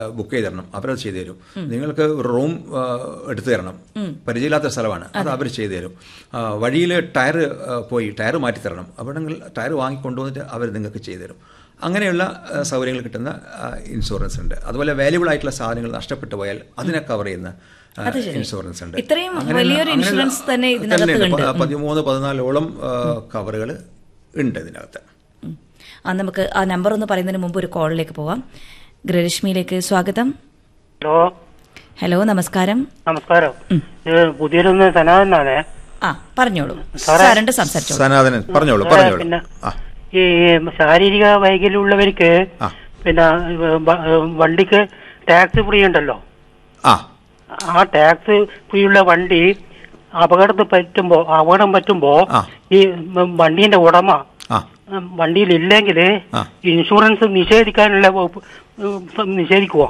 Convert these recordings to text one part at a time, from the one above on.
Book ചെയ്ത് തരണം അവരത് ചെയ്തു തരും നിങ്ങൾക്ക് ഒരു റൂം ആ, എടുത്തു തരണം പരിചയമില്ലാത്ത സ്ഥലമാണ് അത് അവർ ചെയ്തു തരും വഴിയിൽ ടയർ പോയി ടയർ മാറ്റി തരണം അവിടെ ടയർ വാങ്ങിക്കൊണ്ടുവന്നിട്ട് അവർ നിങ്ങൾക്ക് ചെയ്തു തരും അങ്ങനെയുള്ള ആ, സൗകര്യങ്ങൾ കിട്ടുന്ന ആ, ഇൻഷുറൻസ് ഉണ്ട് അതുപോലെ വാല്യുബിൾ ആയിട്ടുള്ള സാധനങ്ങൾ നഷ്ടപ്പെട്ടു പോയാൽ അതിനെ കവർ ചെയ്യുന്ന ആ, ഇൻഷുറൻസ് ഉണ്ട് ഇത്രയും അങ്ങനെയുള്ള- വലിയൊരു അങ്ങനെയുള്ള- ഇൻഷുറൻസ് തന്നെ ഇതിനകത്ത് തന്നെയുണ്ട്. ഉണ്ട്. പ- പതിമൂന്ന് പതിനാലോളം കവറുകൾ ഉണ്ട് ഇതിനകത്ത് ഉം. ആ നമുക്ക് ആ നമ്പർ ഒന്ന് പറയുന്നതിന് മുമ്പ് ഒരു കോളിലേക്ക് പോവാം ഗൃഹരശ്മിയിലേക്ക് സ്വാഗതം ഹലോ ഹലോ നമസ്കാരം നമസ്കാരം ഇത് പുതിയൊരുന്ന് സനാതനാണ് ആ പറഞ്ഞോളൂ സാറേ. സാറിന്റെ സംസാരിച്ചോളൂ സനാതനൻ പറഞ്ഞോളൂ പറഞ്ഞോളൂ പിന്നെ ആ ഈ ശാരീരിക വൈകല്യമുള്ളവർക്ക് ആ. പിന്നെ വ- വണ്ടിക്ക് ടാക്സ് ഫ്രീ ഉണ്ടല്ലോ ആ ആ ടാക്സ് ഫ്രീ ഉള്ള വണ്ടി അപകടത്തിൽ പറ്റുമ്പോ അപകടം പറ്റുമ്പോ ആ. ഈ വണ്ടീന്റെ ഉടമ ആ വണ്ടിയിൽ ഇല്ലെങ്കിൽ ആ. ഇൻഷുറൻസ് നിഷേധിക്കാനുള്ള വകുപ്പ് ഉം, നിഷേധിക്കുവോ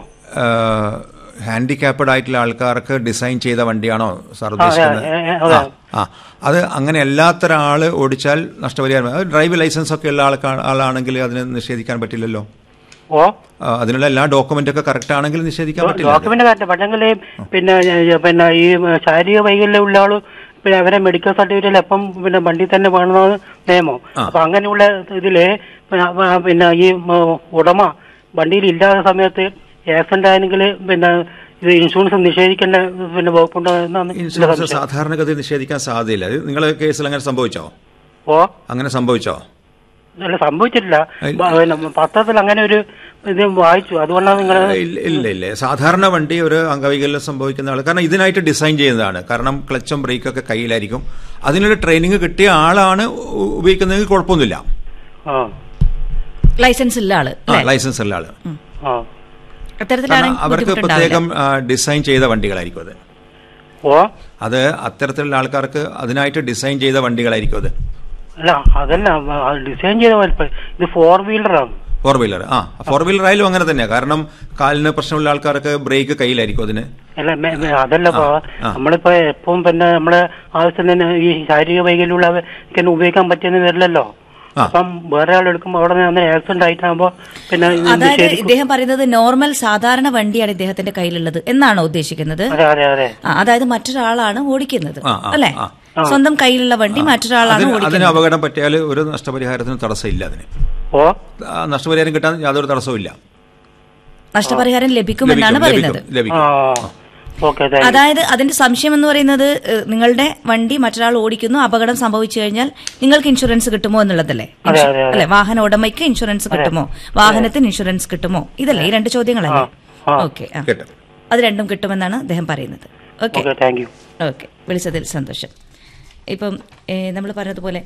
ഹാൻഡിക്യാപ്ഡ് ആയിട്ടുള്ള ആൾക്കാർക്ക് ഡിസൈൻ ചെയ്ത വണ്ടിയാണോ സാർ അതെ, ഉദ്ദേശിക്കുന്നത് ഏ, ഏ, അതെ. ആ ആ അത് അങ്ങനെ അല്ലാത്ത ഒരാൾ ഓടിച്ചാൽ നഷ്ടപരിഹാരം അത് ഡ്രൈവ് ലൈസൻസ് ഒക്കെ ഉള്ള ആൾക്കാ ആളാണെങ്കിൽ അതിന് നിഷേധിക്കാൻ പറ്റില്ലല്ലോ ഓ ആ, അതിനുള്ള എല്ലാ ഡോക്യുമെന്റ് ഒക്കെ കറക്റ്റ് ആണെങ്കിൽ നിഷേധിക്കാൻ പറ്റില്ല അത്. ഡോക്യുമെന്റ് കാര്യം പക്ഷെങ്കിൽ പിന്നെ ഏ, പിന്നെ ഈ ശാരീരിക വൈകല്യമുള്ള ആള് പിന്നെ അവരെ മെഡിക്കൽ സർട്ടിഫിക്കറ്റിൽ എപ്പം പിന്നെ വണ്ടി തന്നെ വേണമെന്നാണ് നിയമം ആ. അപ്പൊ അങ്ങനെയുള്ള ഇതില് പിന്നെ അവ- പിന്നെ ഈ മ- ഉടമ വണ്ടിയിൽ ഇല്ലാത്ത സമയത്ത് ആക്സിഡന്റ് ആയെങ്കിൽ പിന്നെ ഇത് ഇൻഷുറൻസ് നിഷേധിക്കേണ്ട പിന്നെ വകുപ്പുണ്ടോ എന്നാണ് എന്റെ ഇൻഷുറൻസ് സംശയം. സാധാരണഗതി നിഷേധിക്കാൻ സാധ്യതയില്ല അത് നിങ്ങളെ കേസിൽ അങ്ങനെ സംഭവിച്ചോ ഓ അങ്ങനെ സംഭവിച്ചോ അല്ല സംഭവിച്ചിട്ടില്ല ഇല്ല. ബ- പിന്നെ പത്രത്തിൽ അങ്ങനെ ഒരു ഇത് വായിച്ചു അതുകൊണ്ടാണ് നിങ്ങൾ ഇല്ല ഇല്ല ഇല്ല സാധാരണ വണ്ടി ഒരു അംഗവൈകല്യം സംഭവിക്കുന്ന ആൾ കാരണം ഇതിനായിട്ട് ഡിസൈൻ ചെയ്യുന്നതാണ് കാരണം ക്ലച്ചും ബ്രേക്കൊക്കെ കയ്യിലായിരിക്കും അതിനൊരു ട്രെയിനിങ് കിട്ടിയ ആളാണ് ഉ- ഉപയോഗിക്കുന്നതെങ്കിൽ കുഴപ്പമൊന്നുമില്ല ആ ലൈസൻസ് ഇല്ല ആള് ആ, അല്ലേ? ലൈസൻസ് ഉള്ള ആള് ആ അത്തരത്തിലാണ് കാരണം അവർക്ക് ബുദ്ധിമുട്ടുണ്ടാവില്ല പ്രത്യേകം ആ, ഡിസൈൻ ചെയ്ത വണ്ടികളായിരിക്കും അത് ഓ അത് അത്തരത്തിലുള്ള ആൾക്കാർക്ക് അതിനായിട്ട് ഡിസൈൻ ചെയ്ത വണ്ടികളായിരിക്കും അത് അല്ല അതല്ല ഡിസൈൻ ചെയ്ത വലിപ്പം ഇത് ഫോർ വീലറാണ് ഫോർ വീലർ ആ ഫോർ വീലർ ആയാലും അങ്ങനെ തന്നെയാണ് കാരണം കാലിന് പ്രശ്നമുള്ള ആൾക്കാർക്ക് ബ്രേക്ക് കയ്യിലായിരിക്കും അതിന് അല്ല മെ- മെ- അതല്ല ഇപ്പൊ ആ. നമ്മളിപ്പോ എപ്പം പിന്നെ നമ്മളെ ആവശ്യത്തിന് ഈ ശാരീരിക വൈകല്യമുള്ളവർക്ക് ഉപയോഗിക്കാൻ പറ്റിയെന്ന് വരില്ലല്ലോ ആ. അപ്പം വേറെ ആൾ എടുക്കുമ്പോ അവിടെ നിന്ന് ആക്സിഡന്റ് ആയിട്ടാകുമ്പോ പിന്നെ ഇത് അതായത് ശരിക്കും- ഇദ്ദേഹം പറയുന്നത് നോർമൽ സാധാരണ വണ്ടിയാണ് ഇദ്ദേഹത്തിന്റെ കയ്യിലുള്ളത് എന്നാണോ ഉദ്ദേശിക്കുന്നത് അതെ അതെ അതെ ആ, അതായത് മറ്റൊരാളാണ് ഓടിക്കുന്നത് ആ, ആ, അല്ലെ ആ. സ്വന്തം കയ്യിലുള്ള വണ്ടി മറ്റൊരാളാണ് അതിന് അതിന് ഓടിക്കുന്നത് അപകടം പറ്റിയാൽ ഒരു നഷ്ടപരിഹാരത്തിന് തടസ്സമില്ല അതിന് ഓ ആ, നഷ്ടപരിഹാരം കിട്ടാൻ യാതൊരു തടസ്സവും ഇല്ല നഷ്ടപരിഹാരം ലഭിക്കുമെന്നാണ് ലഭിക്കും, പറയുന്നത് ലഭിക്കും, ലഭിക്കും. ആ ഓക്കെ അതായത് അതിന്റെ സംശയം എന്ന് പറയുന്നത് ഏഹ്, നിങ്ങളുടെ വണ്ടി മറ്റൊരാൾ ഓടിക്കുന്നു അപകടം സംഭവിച്ചു കഴിഞ്ഞാൽ നിങ്ങൾക്ക് ഇൻഷുറൻസ് കിട്ടുമോ എന്നുള്ളതല്ലേ അതെ, അതെ, അതെ. അല്ലെ വാഹന ഉടമയ്ക്ക് ഇൻഷുറൻസ് കിട്ടുമോ വാഹനത്തിന് ഇൻഷുറൻസ് കിട്ടുമോ ഇതല്ലേ ഈ രണ്ട് ചോദ്യങ്ങളല്ലേ ആ. ഓക്കെ കേട്ടോ അത് രണ്ടും കിട്ടുമെന്നാണ് അദ്ദേഹം പറയുന്നത് okay okay thank you okay വിളിച്ചതിൽ സന്തോഷം ഇപ്പം നമ്മൾ പറഞ്ഞതുപോലെ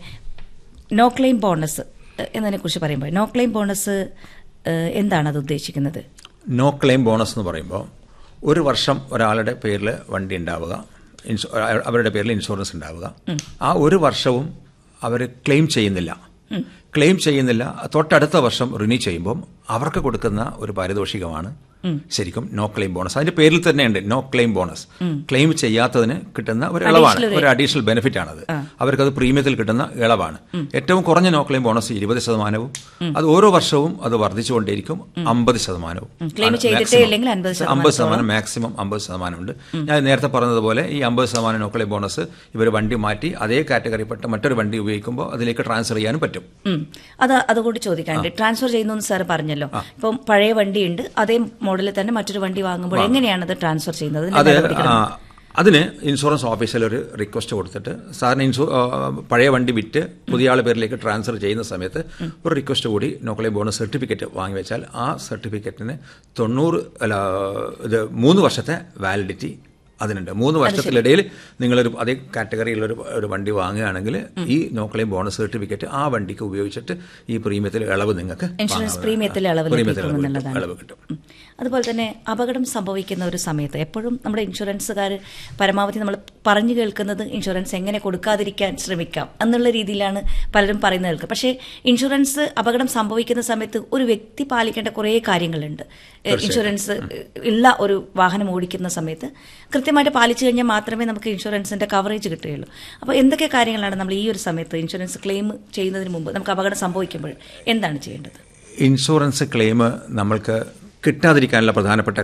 നോ ക്ലെയിം ബോണസ് എന്നതിനെ കുറിച്ച് പറയുമ്പോൾ നോ ക്ലെയിം ബോണസ് ഏഹ്, എന്താണ് അത് ഉദ്ദേശിക്കുന്നത് നോ ക്ലെയിം ബോണസ് എന്ന് പറയുമ്പോൾ ഒരു വർഷം ഒരാളുടെ പേരിൽ വണ്ടി ഉണ്ടാവുക ഇൻഷു- അവരുടെ പേരിൽ ഇൻഷുറൻസ് ഉണ്ടാവുക ആ ഒരു വർഷവും അവർ ക്ലെയിം ചെയ്യുന്നില്ല ക്ലെയിം ചെയ്യുന്നില്ല തൊട്ടടുത്ത വർഷം റിന്യൂ ചെയ്യുമ്പോൾ അവർക്ക് കൊടുക്കുന്ന ഒരു പാരിതോഷികമാണ് ശരിക്കും നോ ക്ലെയിം ബോണസ് അതിന്റെ പേരിൽ തന്നെയുണ്ട് നോ ക്ലെയിം ബോണസ് ക്ലെയിം ചെയ്യാത്തതിന് കിട്ടുന്ന ഒരു ഇളവാണ് ഒരു അഡീഷണൽ ബെനിഫിറ്റ് ആണത് അവർക്കത് പ്രീമിയത്തിൽ കിട്ടുന്ന ഇളവാണ് ഏറ്റവും കുറഞ്ഞ നോ ക്ലെയിം ബോണസ് ഇരുപത് ശതമാനവും അത് ഓരോ വർഷവും അത് വർദ്ധിച്ചുകൊണ്ടേയിരിക്കും അമ്പത് ശതമാനവും claim ആണ് ചെയ്തിട്ടേ maximum. ഇല്ലെങ്കിൽ 50 അമ്പത് ശതമാനം മാക്സിമം അമ്പത് ശതമാനമുണ്ട് ഞാൻ നേരത്തെ പറഞ്ഞതുപോലെ ഈ അമ്പത് ശതമാനം നോ ക്ലെയിം ബോണസ് ഇവർ വണ്ടി മാറ്റി അതേ കാറ്റഗറിപ്പെട്ട മറ്റൊരു വണ്ടി ഉപയോഗിക്കുമ്പോൾ അതിലേക്ക് ട്രാൻസ്ഫർ ചെയ്യാനും പറ്റും ഉം. അത് അതുകൂടി ചോദിക്കാനുണ്ട് ട്രാൻസ്ഫർ ചെയ്യുന്നു സാർ പറഞ്ഞല്ലോ ഇപ്പം പഴയ വണ്ടിയുണ്ട് അതേ മോഡലിൽ തന്നെ മറ്റൊരു വണ്ടി വാങ്ങുമ്പോൾ എങ്ങനെയാണ് അത് ട്രാൻസ്ഫർ ചെയ്യുന്നത് അതിന്റെ അത് നടപടിക്രമം? ആ, അതിന് ഇൻഷുറൻസ് ഓഫീസിൽ ഒരു റിക്വസ്റ്റ് കൊടുത്തിട്ട് സാറിന് ഇൻഷു ആ, പഴയ വണ്ടി വിറ്റ് പുതിയ ആൾ പേരിലേക്ക് ട്രാൻസ്ഫർ ചെയ്യുന്ന സമയത്ത് ഒരു റിക്വസ്റ്റ് കൂടി നോക്കളെ ബോണസ് സർട്ടിഫിക്കറ്റ് വാങ്ങി വെച്ചാൽ ആ സർട്ടിഫിക്കറ്റിന് തൊണ്ണൂറ് അല്ല ഇത് മൂന്ന് വർഷത്തെ വാലിഡിറ്റി അതിനുണ്ട് മൂന്ന് വർഷത്തിനിടയിൽ നിങ്ങളൊരു അതേ കാറ്റഗറിയിലൊരു ഒരു വണ്ടി വാങ്ങുകയാണെങ്കിൽ ഈ നോക്കളെയും ബോണസ് സർട്ടിഫിക്കറ്റ് ആ വണ്ടിക്ക് ഉപയോഗിച്ചിട്ട് ഈ പ്രീമിയത്തിൽ ഇളവ് നിങ്ങൾക്ക് ഇൻഷുറൻസ് വാങ്ങാവുന്നതാണ്. പ്രീമിയത്തിൽ ഇളവ് പ്രീമിയത്തിൽ ലഭിക്കും ഇളവ് എന്നുള്ളതാണ് ഇളവ് കിട്ടും ഉം. അതുപോലെ തന്നെ അപകടം സംഭവിക്കുന്ന ഒരു സമയത്ത് എപ്പോഴും നമ്മുടെ ഇൻഷുറൻസുകാർ പരമാവധി നമ്മൾ പറഞ്ഞു കേൾക്കുന്നത് ഇൻഷുറൻസ് എങ്ങനെ കൊടുക്കാതിരിക്കാൻ ശ്രമിക്കാം എന്നുള്ള രീതിയിലാണ് പലരും പറയുന്നത് കേൾക്കുക പക്ഷേ ഇൻഷുറൻസ് അപകടം സംഭവിക്കുന്ന സമയത്ത് ഒരു വ്യക്തി പാലിക്കേണ്ട കുറേ കാര്യങ്ങളുണ്ട് ഏഹ് ഇൻഷുറൻസ് ഉള്ള ഒരു വാഹനം ഓടിക്കുന്ന സമയത്ത് കൃത്യമായിട്ട് പാലിച്ചു കഴിഞ്ഞാൽ മാത്രമേ നമുക്ക് ഇൻഷുറൻസിന്റെ കവറേജ് കിട്ടുകയുള്ളൂ അപ്പോൾ എന്തൊക്കെ കാര്യങ്ങളാണ് നമ്മൾ ഈ ഒരു സമയത്ത് ഇൻഷുറൻസ് ക്ലെയിം ചെയ്യുന്നതിന് മുമ്പ് നമുക്ക് അപകടം സംഭവിക്കുമ്പോൾ എന്താണ് ചെയ്യേണ്ടത് ഇൻഷുറൻസ് ക്ലെയിം നമ്മൾക്ക് കിട്ടാതിരിക്കാനുള്ള പ്രധാനപ്പെട്ട